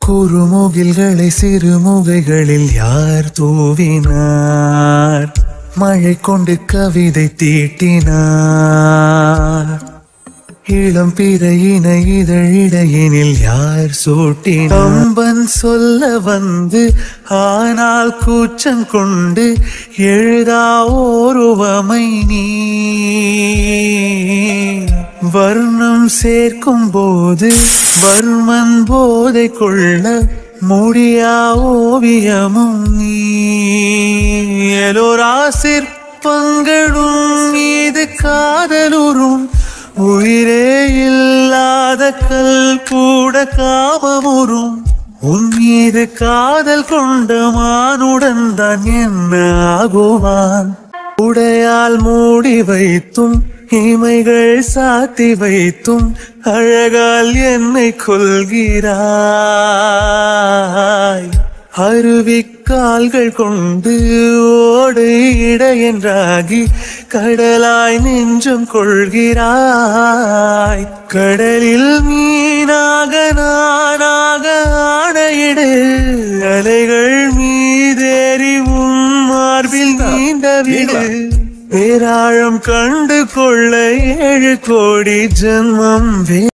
குறுமுகில்களை சிறுமுகைகளில் யார் தூவினார் மழை கொண்டு கவிதை தீட்டினார் இளம் பிறையின இதழிடையினில் யார் சூட்டினார் அம்பன் சொல்ல வந்து ஆனால் கூச்சம் கொண்டு எழுதா ஓருவமை நீ வர்ணம் சேர்க்கும் போது வர்மன் போதை கொள்ள முடியா ஓவியமும் நீ எலோரா சிற்பங்களும் மீது காதலுறும் உயிரே இல்லாத கல் கூட காமமுறும் உன் மீது காதல் கொண்ட மானுடன் தான் என்ன ஆகுவான் உடையால் மூடி வைத்தும் இமைகள் சாத்தி வைத்தும் அழகால் என்னை கொள்கிறாய் அருவிக்கால்கள் கொண்டு ஓடு இடையென்றாகி கடலாய் நெஞ்சம் கொள்கிறாய் கடலில் மீனாக நானாக ஆடையிடு அலைகள் மீதேறி உன் மார்பில் நீண்ட விடு பேராழம் கண்டு கொள்ள ஏழு கோடி ஜென்மம் வே